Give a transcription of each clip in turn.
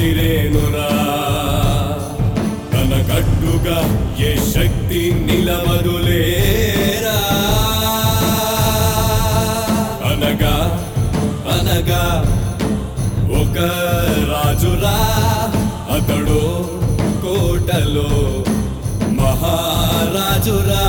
అతిరేనురా తన కట్టుగా ఏ శక్తి నిలవదులేరా అనగా అనగా ఒక రాజురా అతడు కోటలో మహారాజురా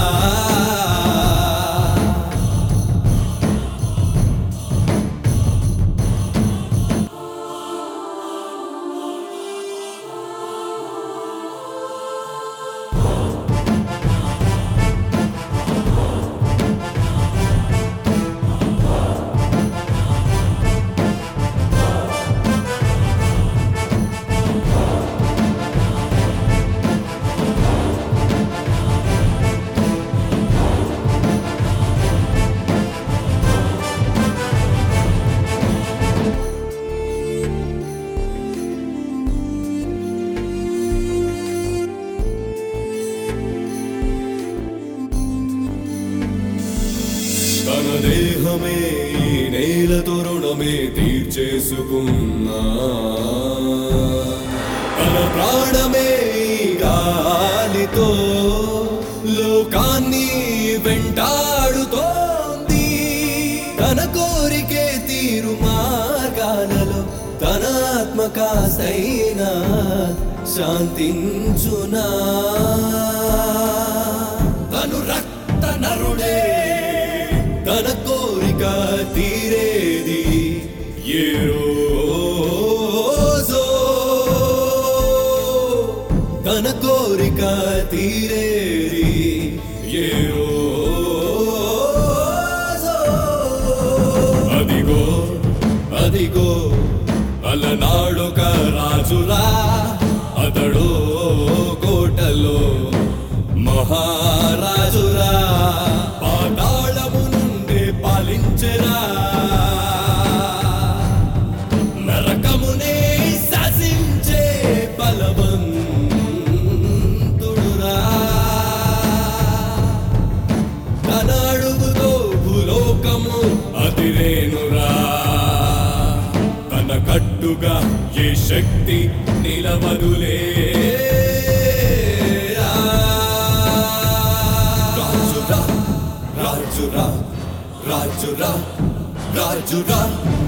తన దేహమే ఈ నేల తరుణమే తీర్చేసుకున్నా తన ప్రాణమే ఈ గాలితో లోకాన్ని వెంటాడుతోంది తన కోరికే తీరు మార్గాలలో తన ఆత్మ కాస్తైనా శాంతించునా తను రక్త నరుడే తన కోరిక తీరేది ఏ రోజో తన కోరిక తీరేది ఏ రోజో అదిగో అదిగో అలనాడొక రాజురా అతడు కోటలో మహారాజురా పాతాళము నుండి పాలించరా నరకమునే శాసించే బలవంతుడురా తన అడుగుతో భూలోకము అతిరేనురా తన కట్టుగా ఏ శక్తి నిలవదులే రాజురా రాజురా రాజురా రాజురా